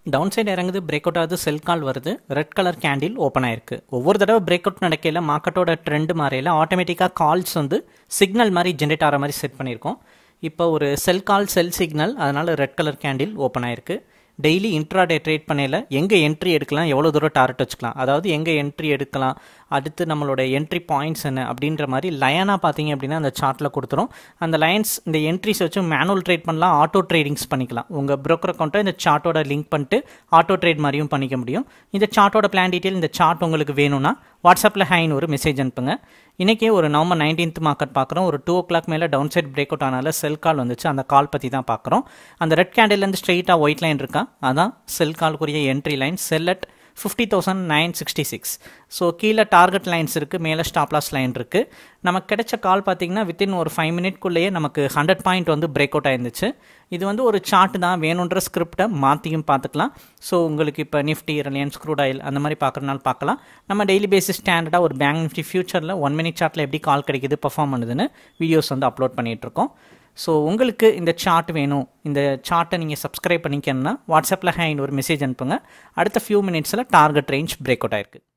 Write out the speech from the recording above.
down side இறங்குது break out ஆகுது sell கால் வருது ரெட் கலர் கேண்டில் ஓப்பன் ஆயிருக்கு ஒவ்வொரு தடவை பிரேக் அவுட் நடக்கையில் மார்க்கெட்டோட ட்ரெண்ட் மாறையில் ஆட்டோமேட்டிக்காக கால்ஸ் வந்து சிக்னல் மாதிரி ஜென்ரேட் ஆகிற மாதிரி செட் பண்ணியிருக்கோம் இப்போ ஒரு செல் கால் செல் சிக்னல் அதனால் ரெட் கலர் கேண்டில் ஓப்பன் ஆயிருக்கு டெய்லி இன்ட்ராடே ட்ரேட் பண்ணையில் எங்கே என்ட்ரி எடுக்கலாம் எவ்வளோ தூரம் டார்கெட் வச்சுக்கலாம் அதாவது எங்கே என்ட்ரி எடுக்கலாம் அடுத்து நம்மளோட என்ட்ரி பாயிண்ட்ஸ் என்ன அப்படின்ற மாதிரி லயனாக பார்த்தீங்க அப்படின்னா அந்த சார்ட்டில் கொடுத்துரும் அந்த லைன்ஸ் இந்த என்ட்ரிஸ் வச்சு மேனுவல் ட்ரேட் பண்ணலாம் ஆட்டோ ட்ரேடிங்ஸ் பண்ணிக்கலாம் உங்கள் broker அக்கௌண்ட்டை இந்த சார்ட்டோட லிங்க் பண்ணிட்டு ஆட்டோ ட்ரேட் மாதிரியும் பண்ணிக்க முடியும் இந்த சார்ட்டோட பிளான் டீட்டெயில் இந்த சார்ட் உங்களுக்கு வேணும்னா வாட்ஸ்அப்பில் ஹைன்னு ஒரு மெசேஜ் அனுப்புங்க இன்றைக்கே ஒரு நவம்பர் நைன்டீன்த் மார்க்கெட் பார்க்குறோம் ஒரு டூ ஓ கிளாக் மேலே டவுன் சைட் பிரேக் அவுட் ஆனால செல் கால் வந்துச்சு அந்த கால் பற்றி தான் பார்க்குறோம் அந்த ரெட் கேண்டில்லேருந்து ஸ்ட்ரெயிட்டாக ஒயிட் லைன் இருக்கா அதான் செல் கால்க்குரிய entry line sell at fifty thousand nine sixty six so கீழே டார்கெட் லைன்ஸ் இருக்குது மேலே ஸ்டாப்லாஸ் லைன் இருக்குது நமக்கு கிடைச்ச கால் பார்த்தீங்கன்னா வித்தின் ஒரு ஃபைவ் மினிட்குள்ளேயே நமக்கு ஹண்ட்ரட் பாயிண்ட் வந்து பிரேக் அவுட் ஆயிருந்துச்சு இது வந்து ஒரு சார்ட் தான் வேணுன்ற ஸ்கிரிப்டை மாற்றியும் பார்த்துக்கலாம் ஸோ உங்களுக்கு இப்போ நிஃப்டி ரிலையன்ஸ் க்ரூட் ஆயில் அந்த மாதிரி பார்க்குறனால பார்க்கலாம் நம்ம டெய்லி பேசிஸ் ஸ்டாண்டர்டாக ஒரு பேங்க் நிஃப்டி ஃபியூச்சரில் ஒன் மினிட் சார்ட்டில் எப்படி கால் கிடைக்குது பர்ஃபார்ம் பண்ணுதுன்னு வீடியோஸ் வந்து அப்லோட் பண்ணிகிட்ருக்கோம் ஸோ உங்களுக்கு இந்த சார்ட் வேணும் இந்த சார்ட்டை நீங்கள் சப்ஸ்கிரைப் பண்ணிக்கணும்னா வாட்ஸ்அப்பில் ஹேண்ட் ஒரு மெசேஜ் அனுப்புங்க அடுத்த ஃபியூ மினிட்ஸில் டார்கெட் ரேஞ்ச் பிரேக் அவுட் ஆயிருக்கு